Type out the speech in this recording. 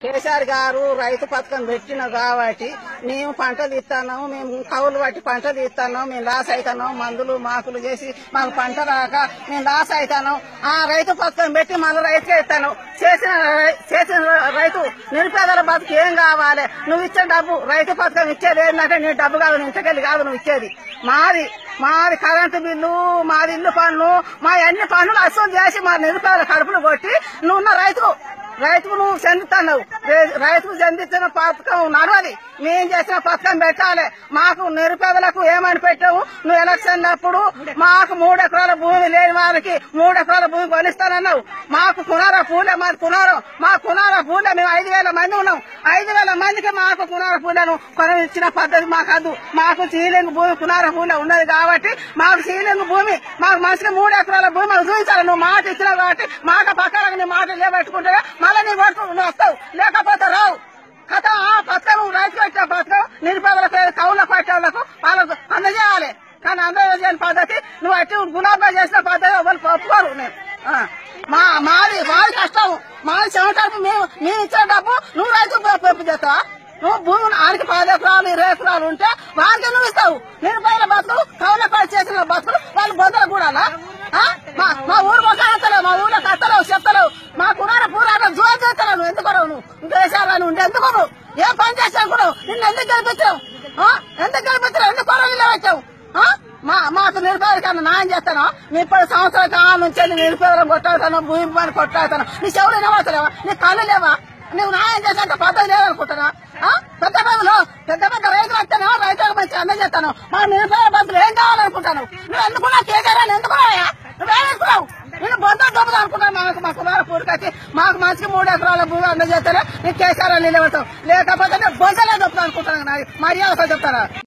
కేసీఆర్ గారు రైతు పథకం పెట్టిన కాబట్టి మేము పంట తీస్తున్నాం మేము కవులు పట్టి పంట తీస్తున్నాం మేము లాస్ అవుతున్నాం మందులు మాకులు చేసి మాకు పంట రాక మేము లాస్ అవుతున్నాం ఆ రైతు పథకం పెట్టి మళ్ళీ రైతుకే ఇస్తాను చేసిన రై- చేసిన రైతు నిరుపేదల బతుకు ఏం కావాలి నువ్వు ఇచ్చే డబ్బు రైతు పథకం ఇచ్చేది ఏంటంటే నీ డబ్బు కాదు నీ ఇంటికెళ్ళి కాదు నువ్వు ఇచ్చేది మాది మాది కరెంటు బిల్లు మాది ఇల్లు పన్ను మా అన్ని పన్నులు అసలు చేసి మా నిరుపేదల కడుపులు కొట్టి నువ్వున్న రైతు రైతుకు నువ్వు చెందుతున్నావు రే- రైతుకు చెందించిన పథకం నడవది మేము చేసిన పథకం పెట్టాలి మాకు నిరుపేదలకు ఏమని పెట్టావు నువ్వు ఎలక్షన్ అప్పుడు మాకు మూడు ఎకరాల భూమి లేని వారికి మూడు ఎకరాల భూమి కొనిస్తానన్నావు మాకు కునార పూలే మాది కునారం మా కునార పూలే మేము ఐదు వేల మంది ఉన్నాం ఐదు వేల మందికి మాకు కునార పూలను కొని ఇచ్చిన పద్ధతి మాకు అద్దు మాకు సీలింగ్ భూమి కునార పూలే ఉన్నది కాబట్టి మాకు సీలింగ్ భూమి మాకు మనిషికి మూడు ఎకరాల భూమి మాకు చూపించాలి నువ్వు మాట ఇచ్చినావు కాబట్టి మాట పక్కన నీ మాట నిలబెట్టుకుంటే మళ్ళీ నీ ఓటు నువ్వు వస్తావు లేకపోతే రావు కథ ఆ పథకం రైతు పెట్టిన పథకం నిరుపేదలకు కౌల పట్టేళ్లకు వాళ్ళకు అందజేయాలి కానీ అందజేయని పద్ధతి నువ్వు అట్టి గులాబా చేసిన పద్ధతి వాళ్ళు ఒప్పుకోరు నేను ఆ. మా మాది మాది కష్టం మాది చెమటకు మేము మేము ఇచ్చే డబ్బు నువ్వు రైతు పెంపు చేస్తావా నువ్వు భూమి ఆడికి పది ఎకరాలు ఇరవై ఎకరాలు ఉంటే వారికి నువ్వు ఇస్తావు నిరుపేదల బతుకులు కౌల పడి చేసిన బతుకులు వాళ్ళు బొందలు కూడాలా ఆ? మా మా ఊరు మొక్కలు మా ఊర్లో కత్తలేవు చెప్తలేవు మా కుమార పూరాటం జోరు చేస్తలేవు నువ్వు ఎందుకు నువ్వు ఇంకేసారా నువ్వు ఎందుకు నువ్వు ఏ పని చేసావు కూడా నిన్ను ఎందుకు గెలిపించావు ఆ? ఎందుకు గెలిపించావు ఎందుకు కొరవీలో వచ్చావు ఆ? మా మాకు నిరుపేద కన్నా న్యాయం చేస్తాను నీ ఇప్పుడు సంవత్సరాల కాలం నుంచి నీ నిరుపేదలను కొట్టాడుతాను భూమి పని కొట్టాడుతాను నీ చెవులు వినవసలేవా నీ కళ్ళు లేవా నువ్వు న్యాయం చేసేంత పద్ధతి లేదనుకుంటున్నా ఆ? పెద్ద పెద్దలు పెద్ద పెద్ద రైతులు వస్తాను రైతులకు మంచి అందం చేస్తాను మా నిరుపేద బతులు ఏం కావాలనుకుంటాను నువ్వు ఎందుకున్నా కేసీఆర్ అని ఎందుకున్నావా నువ్వేమనుకున్నావు నేను బొంద దొబ్బదు అనుకున్నాను మాకు మా కుమార పూరికచ్చి మాకు మంచికి మూడు ఎకరాల భూమి అందజేస్తానే నీకు కేసీఆర్ అని నిలబడతావు లేకపోతే నేను బొందలే దొబ్బదు అనుకుంటాను నాకు మర్యాద చెప్తారా